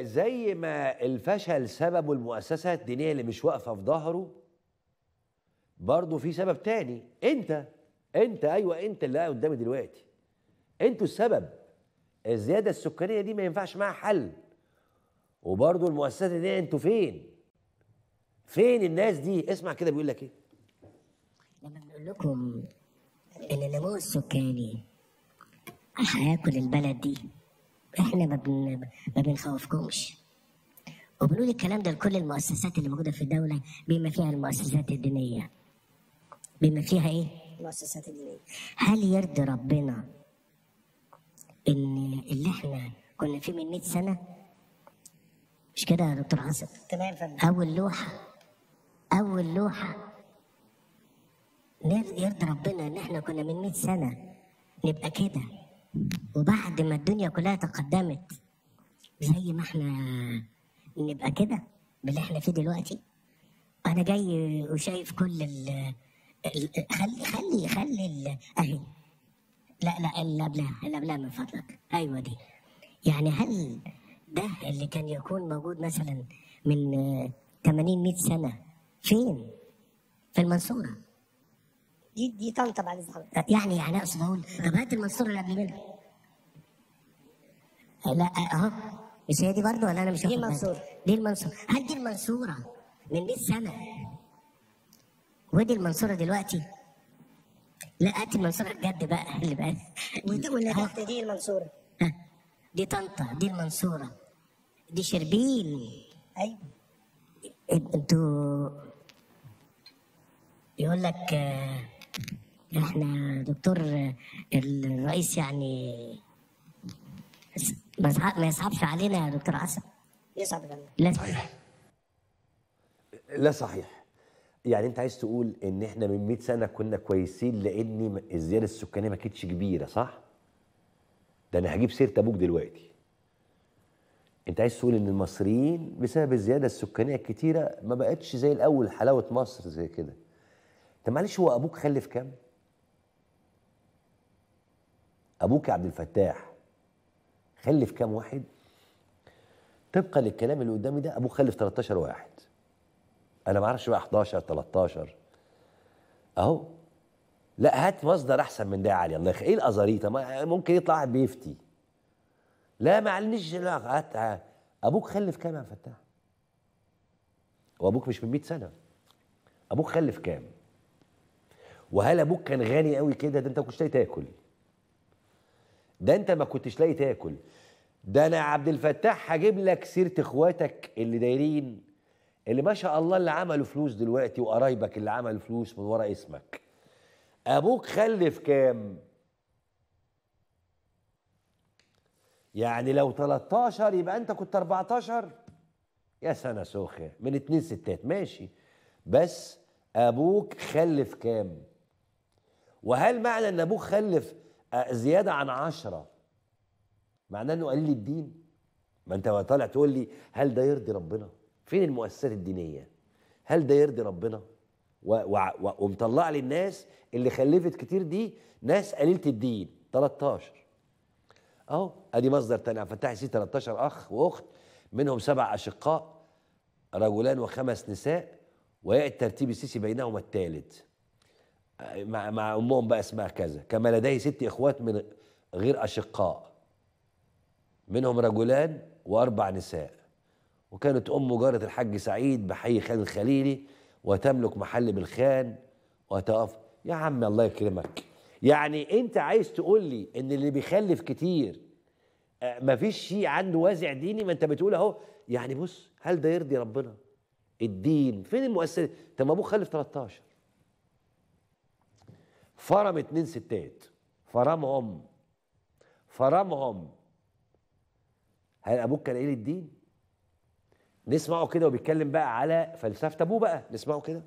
وزي ما الفشل سببه المؤسسة الدينية اللي مش واقفة في ظهره برضه في سبب تاني انت انت ايوه انت اللي قاعد قدامي دلوقتي انتوا السبب الزيادة السكانية دي ما ينفعش معاها حل وبرضه المؤسسات الدينية انتوا فين فين الناس دي اسمع كده بيقول لك ايه لما بنقول لكم ان النمو السكاني هياكل البلد دي احنا ما, بن... ما بنخوفكمش وبنقول الكلام ده لكل المؤسسات اللي موجوده في الدوله بما فيها المؤسسات الدينيه بما فيها ايه؟ المؤسسات الدينيه هل يرضي ربنا ان اللي احنا كنا فيه من 100 سنه مش كده يا دكتور حسن؟ تمام فندم اول لوحه اول لوحه نر- يرضي ربنا ان احنا كنا من 100 سنه نبقى كده وبعد ما الدنيا كلها تقدمت زي ما احنا نبقى كده باللي احنا فيه دلوقتي انا جاي وشايف كل ال ال- خلي خلي خلي ال- اهي لا لا اللي قبلها اللي قبلها من فضلك ايوه دي يعني هل ده اللي كان يكون موجود مثلا من آه، 80 100 سنه فين؟ في المنصوره دي دي طنطا بعد إذن حضرتك يعني يعني اقصد اقول طب هات المنصوره اللي قبل منها لا اهو مش هي دي برضه ولا انا مش دي واخد بالي؟ المنصورة. دي المنصوره هل دي المنصوره من 100 سنه ودي المنصوره دلوقتي لا هات المنصوره الجد بقى اللي بقى ودي واللي أهو. تحت دي المنصورة ها، دي طنطا دي المنصوره دي شربين أيوة انتوا يقول لك آه، احنا دكتور آه، الرئيس يعني ما يصعب- ما يصعبش علينا يا دكتور عسل يصعب يا فندم لا لا صحيح يعني انت عايز تقول ان احنا من 100 سنه كنا كويسين لان م- الزياده السكانيه ما كانتش كبيره صح ده انا هجيب سيره ابوك دلوقتي انت عايز تقول ان المصريين بسبب الزياده السكانيه الكتيره ما بقتش زي الاول حلاوه مصر زي كده طب معلش هو ابوك خلف كام ابوك يا عبد الفتاح خلف كام واحد طبقا للكلام اللي قدامي ده ابوك خلف 13 واحد انا ما اعرفش بقى 11 13 اهو لا هات مصدر احسن من ده يا علي الله يخ... ايه الازاريطه ما ممكن يطلع واحد بيفتي لا معلش لا هات هات. ابوك خلف كام يا فتاح وابوك مش من 100 سنه ابوك خلف كام وهل ابوك كان غني قوي كده ده انت ما كنتش لاقي تاكل ده انت ما كنتش لاقي تاكل ده انا يا عبد الفتاح هجيب لك سيره اخواتك اللي دايرين اللي ما شاء الله اللي عملوا فلوس دلوقتي وقرايبك اللي عملوا فلوس من ورا اسمك ابوك خلف كام يعني لو 13 يبقى انت كنت 14 يا سنه سوخه من اتنين ستات ماشي بس ابوك خلف كام وهل معنى ان ابوك خلف آه، زياده عن عشرة معناه انه قليل الدين ما انت طالع تقول لي هل ده يرضي ربنا فين المؤسسات الدينيه هل ده يرضي ربنا و و و ومطلع لي الناس اللي خلفت كتير دي ناس قليله الدين 13 اهو ادي مصدر تاني عبد الفتاح يسير 13 اخ واخت منهم سبع اشقاء رجلان وخمس نساء وياتي ترتيب السيسي بينهما الثالث مع مع امهم بقى اسمها كذا كما لديه ست اخوات من غير اشقاء منهم رجلان واربع نساء وكانت امه جاره الحاج سعيد بحي خان الخليلي وتملك محل بالخان وتقف يا عم الله يكرمك يعني انت عايز تقول لي ان اللي بيخلف كتير آه، مفيش شيء عنده وازع ديني ما انت بتقول اهو يعني بص هل ده يرضي ربنا الدين فين المؤسسه طب ما ابوك خلف 13 فرم اتنين ستات فرمهم فرمهم هل ابوك كان قليل الدين نسمعه كده وبيتكلم بقى على فلسفه ابوه بقى نسمعه كده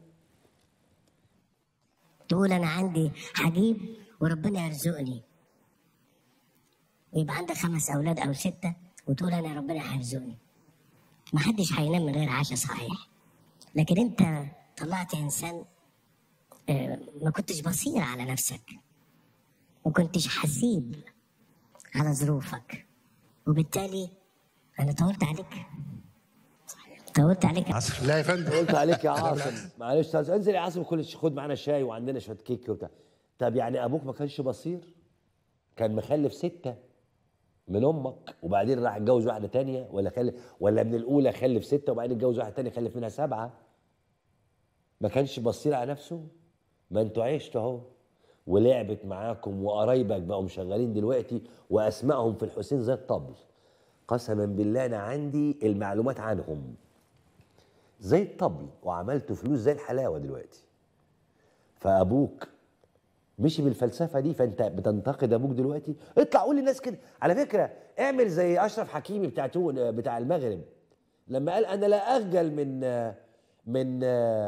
تقول انا عندي هجيب وربنا يرزقني ويبقى عندك خمس اولاد او سته وتقول انا ربنا هيرزقني ما حدش هينام من غير عشاء صحيح لكن انت طلعت انسان آه، ما كنتش بصير على نفسك ما كنتش حسيب على ظروفك وبالتالي انا طولت عليك طولت عليك عصر لا يا فندم قلت عليك يا عاصم معلش طب انزل يا عاصم كل خد معانا شاي وعندنا شويه كيك وبتاع طب يعني ابوك ما كانش بصير كان مخلف سته من امك وبعدين راح اتجوز واحده تانية ولا خلف ولا من الاولى خلف سته وبعدين اتجوز واحده تانية خلف منها سبعه ما كانش بصير على نفسه ما انتوا عشتوا اهو ولعبت معاكم وقرايبك بقوا مشغلين دلوقتي واسمائهم في الحسين زي الطبل قسما بالله انا عندي المعلومات عنهم زي الطبل وعملتوا فلوس زي الحلاوه دلوقتي فابوك مشي بالفلسفه دي فانت بتنتقد ابوك دلوقتي اطلع قول للناس كده على فكره اعمل زي اشرف حكيمي بتاع تون- بتاع المغرب لما قال انا لا اخجل من من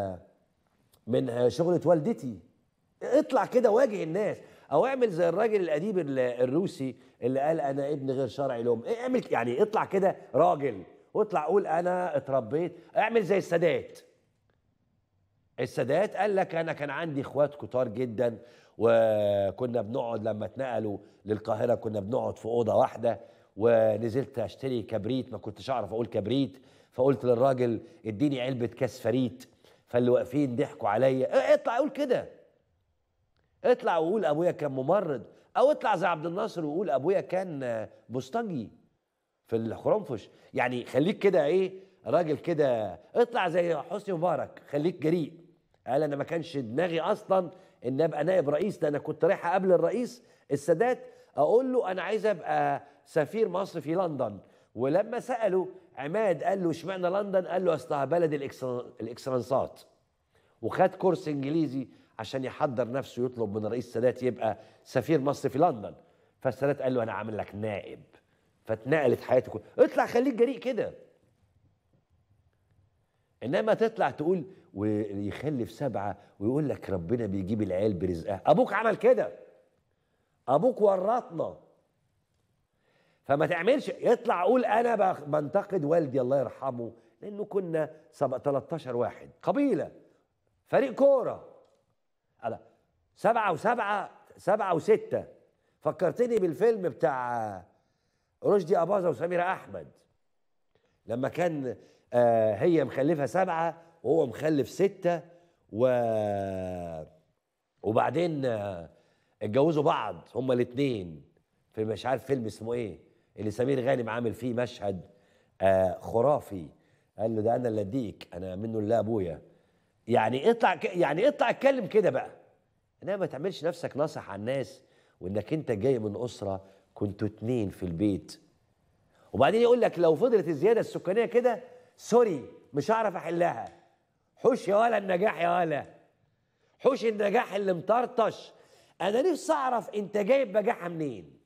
من شغله والدتي اطلع كده واجه الناس او اعمل زي الراجل الاديب ال- الروسي اللي قال انا ابن غير شرعي لام اعمل يعني اطلع كده راجل واطلع قول انا اتربيت اعمل زي السادات السادات قال لك انا كان عندي اخوات كتار جدا وكنا بنقعد لما اتنقلوا للقاهره كنا بنقعد في اوضه واحده ونزلت اشتري كبريت ما كنتش اعرف اقول كبريت فقلت للراجل اديني علبه كاس فريت فاللي واقفين ضحكوا عليا اه، اطلع قول كده اطلع وقول ابويا كان ممرض او اطلع زي عبد الناصر وقول ابويا كان آه، بوسطجي في الخرنفش يعني خليك كده ايه راجل كده اطلع زي حسني مبارك خليك جريء قال انا ما كانش دماغي اصلا ان ابقى نائب رئيس ده انا كنت رايح قبل الرئيس السادات اقول له انا عايز ابقى سفير مصر في لندن ولما سالوا عماد قال له اشمعنى لندن قال له اصلها بلد الإكسل- الاكسلانسات وخد كورس انجليزي عشان يحضر نفسه يطلب من الرئيس السادات يبقى سفير مصر في لندن فالسادات قال له انا عامل لك نائب فاتنقلت حياته كلها اطلع خليك جريء كده انما تطلع تقول ويخلف سبعه ويقول لك ربنا بيجيب العيال برزقها ابوك عمل كده ابوك ورطنا فما تعملش يطلع قول انا بخ- بنتقد والدي الله يرحمه لانه كنا سبع 13 واحد قبيله فريق كوره على سبعه وسبعه سبعه وسته فكرتني بالفيلم بتاع رشدي اباظه وسميره احمد لما كان آه هي مخلفه سبعه وهو مخلف سته و وبعدين آه اتجوزوا بعض هما الاثنين في مش عارف فيلم اسمه ايه اللي سمير غانم عامل فيه مشهد آه خرافي قال له ده انا اللي اديك انا منه اللي ابويا يعني اطلع ك... يعني اطلع اتكلم كده بقى انما ما تعملش نفسك ناصح على الناس وانك انت جاي من اسره كنتوا اتنين في البيت وبعدين يقول لك لو فضلت الزياده السكانيه كده سوري مش هعرف احلها حوش يا ولا النجاح يا ولا حوش النجاح اللي مطرطش انا نفسي اعرف انت جايب بجاحه منين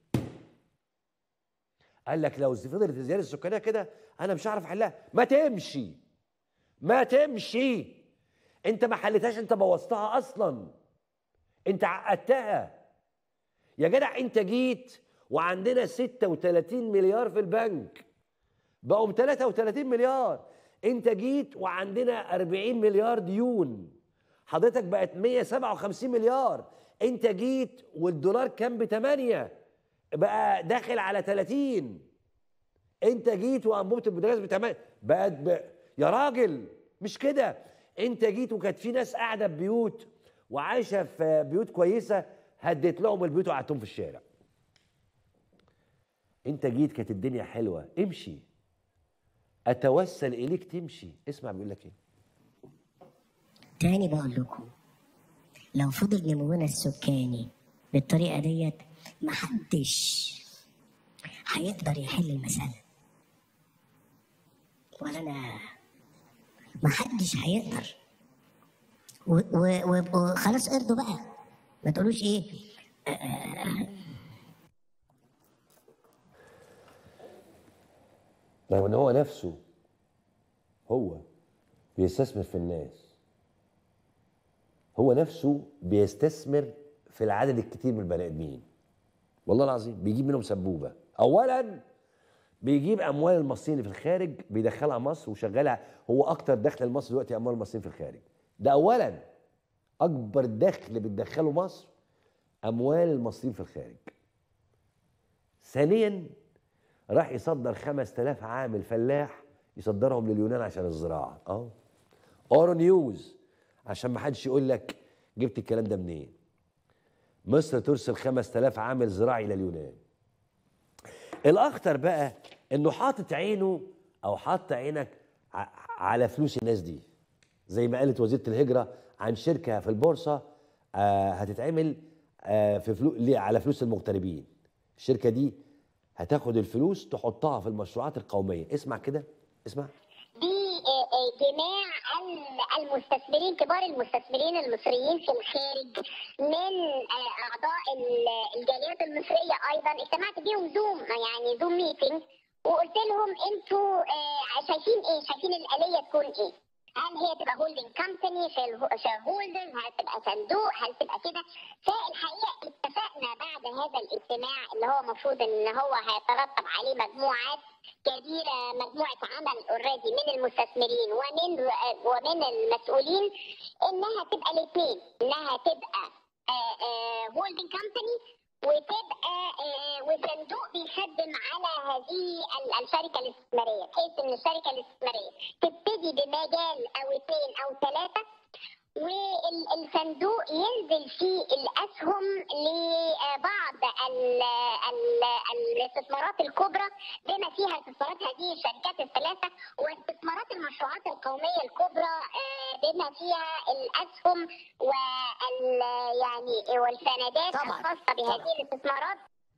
قال لك لو فضلت الزياده السكانيه كده انا مش هعرف احلها ما تمشي ما تمشي انت ما حلتهاش انت بوظتها اصلا انت عقدتها يا جدع انت جيت وعندنا 36 مليار في البنك بقوا 33 مليار انت جيت وعندنا 40 مليار ديون حضرتك بقت 157 مليار انت جيت والدولار كان ب 8 بقى داخل على 30 انت جيت وانبوبه البوتاجاز ب 8 بقت ب... يا راجل مش كده انت جيت وكانت في ناس قاعده في بيوت وعايشه في بيوت كويسه هديت لهم البيوت وقعدتهم في الشارع انت جيت كانت الدنيا حلوه امشي اتوسل اليك تمشي اسمع بيقول لك ايه تاني بقول لكم لو فضل نمونا السكاني بالطريقة ديت محدش هيقدر يحل المسألة ولا أنا محدش هيقدر و- و- و- وخلاص ارضوا بقى ما تقولوش ايه رغم ان هو نفسه هو بيستثمر في الناس هو نفسه بيستثمر في العدد الكتير من البني ادمين والله العظيم بيجيب منهم سبوبه اولا بيجيب اموال المصريين اللي في الخارج بيدخلها مصر وشغالها هو اكتر دخل لمصر دلوقتي اموال المصريين في الخارج ده اولا اكبر دخل بتدخله مصر اموال المصريين في الخارج ثانيا راح يصدر 5000 عامل فلاح يصدرهم لليونان عشان الزراعه اه اورو نيوز عشان ما حدش يقول لك جبت الكلام ده منين مصر ترسل 5000 عامل زراعي الى اليونان الاخطر بقى انه حاطط عينه او حاطط عينك ع- على فلوس الناس دي زي ما قالت وزيره الهجره عن شركه في البورصه آه هتتعمل آه في فلو... ليه؟ على فلوس المغتربين الشركه دي هتاخد الفلوس تحطها في المشروعات القوميه اسمع كده اسمع دي آه، آه، جماع ال- المستثمرين كبار المستثمرين المصريين في الخارج من آه، اعضاء ال- الجاليات المصريه ايضا اجتمعت بيهم زوم يعني زوم ميتنج وقلت لهم انتوا آه، شايفين ايه شايفين الاليه تكون ايه هل هي تبقى هولدنج كمباني شير هولدرز هل تبقى صندوق هل تبقى كده فالحقيقه اتفقنا بعد هذا الاجتماع اللي هو المفروض ان هو هيترتب عليه مجموعات كبيره مجموعه عمل اوريدي من المستثمرين ومن ومن المسؤولين انها تبقى الاثنين انها تبقى هولدنج كمباني وتبقى آه، وصندوق بيخدم على هذه ال- الشركه الاستثماريه بحيث ان الشركه الاستثماريه تبتدي بمجال او اثنين او ثلاثه والصندوق ينزل فيه الاسهم لبعض ال- ال- الاستثمارات الكبرى بما فيها استثمارات هذه الشركات الثلاثه واستثمارات المشروعات القوميه الكبرى آه، بما فيها الاسهم وال يعني والسندات طبعاً، الخاصه بهذه طبعاً. الاستثمارات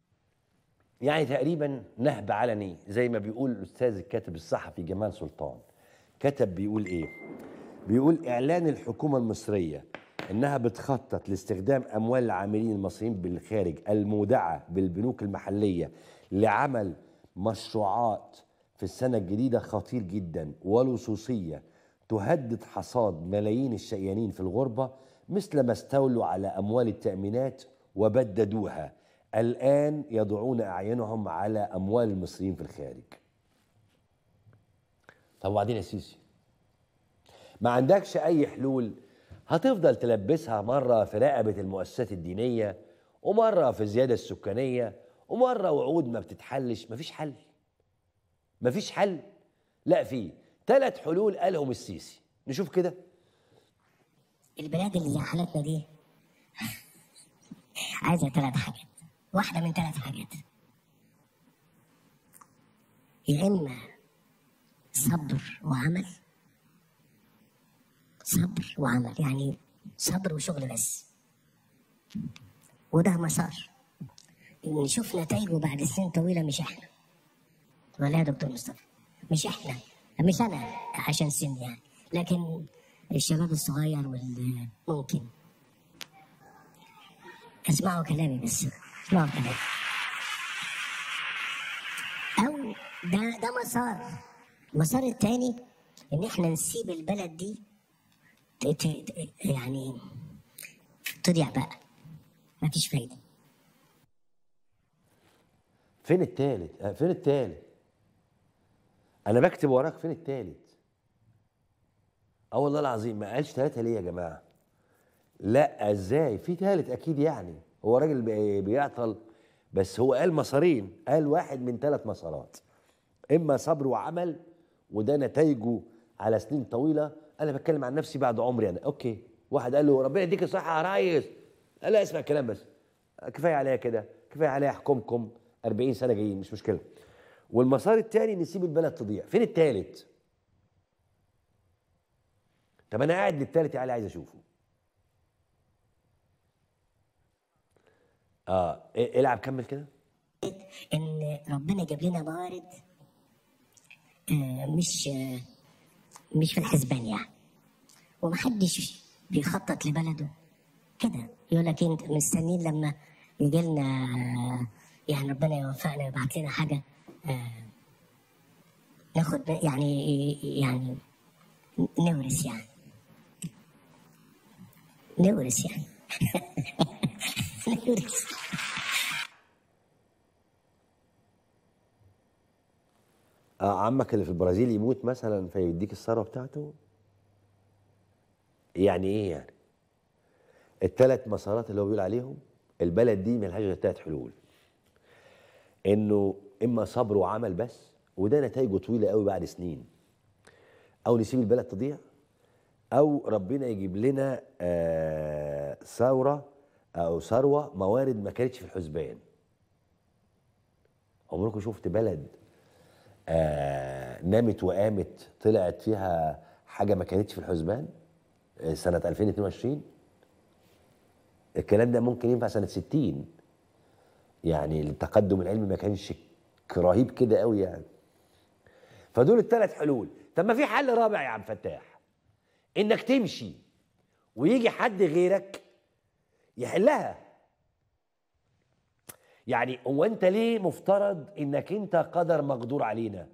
يعني تقريبا نهب علني زي ما بيقول الاستاذ الكاتب الصحفي جمال سلطان كتب بيقول ايه بيقول اعلان الحكومه المصريه انها بتخطط لاستخدام اموال العاملين المصريين بالخارج المودعه بالبنوك المحليه لعمل مشروعات في السنه الجديده خطير جدا ولصوصيه تهدد حصاد ملايين الشقيانين في الغربه مثل ما استولوا على اموال التامينات وبددوها الان يضعون اعينهم على اموال المصريين في الخارج طب وبعدين يا سيسي ما عندكش اي حلول هتفضل تلبسها مره في رقبه المؤسسات الدينيه ومره في الزياده السكانيه ومره وعود ما بتتحلش مفيش حل مفيش حل لا في ثلاث حلول قالهم السيسي نشوف كده البلاد اللي زي حالتنا دي عايزه ثلاث حاجات واحده من ثلاث حاجات يا اما صبر وعمل صبر وعمل يعني صبر وشغل بس وده مسار نشوف نتائجه بعد سنين طويله مش احنا ولا يا دكتور مصطفى مش احنا مش انا عشان سن يعني لكن الشباب الصغير وال ممكن اسمعوا كلامي بس اسمعوا كلامي او ده ده مسار المسار التاني ان احنا نسيب البلد دي ت- ت- ت- يعني تضيع بقى مفيش فايده فين التالت آه، فين التالت انا بكتب وراك فين التالت اه والله العظيم ما قالش ثلاثة ليه يا جماعة لا ازاي في تالت اكيد يعني هو راجل بي- بيعطل بس هو قال مسارين قال واحد من ثلاث مسارات اما صبر وعمل وده نتائجه على سنين طويلة انا بتكلم عن نفسي بعد عمري انا اوكي واحد قال له ربنا يديك الصحة يا ريس قال لا اسمع الكلام بس كفاية عليا كده كفاية عليا احكمكم 40 سنة جايين مش مشكلة والمسار الثاني نسيب البلد تضيع فين الثالث طب انا قاعد للثالث علي عايز اشوفه اه إيه- العب كمل كده ان ربنا جاب لنا موارد آه، مش آه، مش في الحسبان يعني ومحدش بيخطط لبلده كده يقول لك انت مستنيين لما يجي لنا يعني ربنا يوفقنا ويبعت لنا حاجه آه، ناخد يعني يعني نورث يعني نورث يعني نورث آه عمك اللي في البرازيل يموت مثلا فيديك الثروه بتاعته يعني ايه يعني الثلاث مسارات اللي هو بيقول عليهم البلد دي ملهاش غير ثلاث حلول انه اما صبر وعمل بس وده نتائجه طويله قوي بعد سنين او نسيب البلد تضيع او ربنا يجيب لنا آه ثوره او ثروه موارد ما كانتش في الحسبان عمركم شفت بلد آه نامت وقامت طلعت فيها حاجه ما كانتش في الحسبان آه، سنه 2022 الكلام ده ممكن ينفع سنه 60 يعني التقدم العلمي ما كانش رهيب كده قوي يعني فدول الثلاث حلول طب ما في حل رابع يا عم فتاح انك تمشي ويجي حد غيرك يحلها يعني هو انت ليه مفترض انك انت قدر مقدور علينا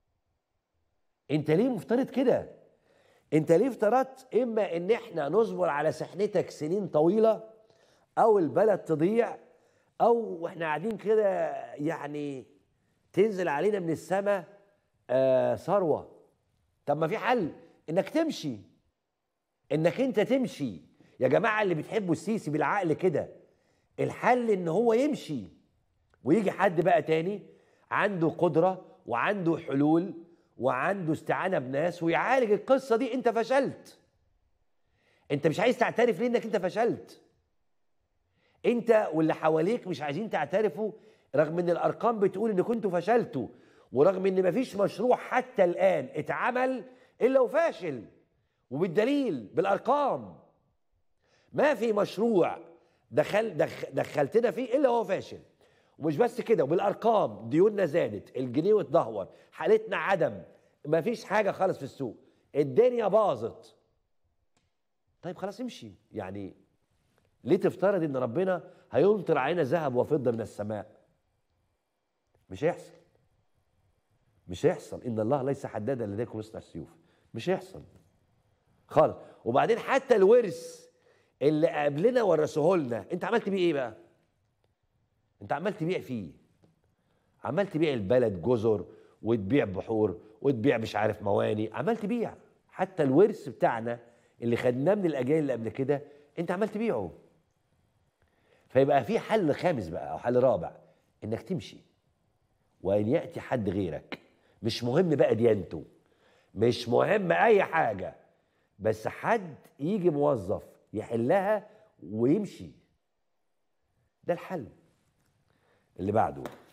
انت ليه مفترض كده انت ليه افترضت اما ان احنا نصبر على سحنتك سنين طويله او البلد تضيع او واحنا قاعدين كده يعني تنزل علينا من السماء آه ثروه طب ما في حل انك تمشي انك انت تمشي يا جماعه اللي بتحبوا السيسي بالعقل كده الحل ان هو يمشي ويجي حد بقى تاني عنده قدره وعنده حلول وعنده استعانه بناس ويعالج القصه دي انت فشلت انت مش عايز تعترف ليه انك انت فشلت انت واللي حواليك مش عايزين تعترفوا رغم ان الارقام بتقول ان كنتوا فشلتوا ورغم ان مفيش مشروع حتى الان اتعمل الا وفاشل وبالدليل بالارقام ما في مشروع دخل دخ دخلتنا فيه الا هو فاشل ومش بس كده وبالارقام ديوننا زادت الجنيه اتدهور حالتنا عدم ما فيش حاجه خالص في السوق الدنيا باظت طيب خلاص امشي يعني ليه تفترض ان ربنا هيمطر علينا ذهب وفضه من السماء مش هيحصل مش هيحصل ان الله ليس حدادا لديكم يصنع السيوف مش هيحصل خالص وبعدين حتى الورث اللي قبلنا ورثوه لنا انت عملت بيه ايه بقى انت عمال تبيع فيه عمال تبيع البلد جزر وتبيع بحور وتبيع مش عارف مواني عمال تبيع حتى الورث بتاعنا اللي خدناه من الاجيال اللي قبل كده انت عمال تبيعه فيبقى في حل خامس بقى او حل رابع انك تمشي وان ياتي حد غيرك مش مهم بقى ديانته مش مهم اي حاجه بس حد يجي موظف يحلها ويمشي ده الحل اللي بعده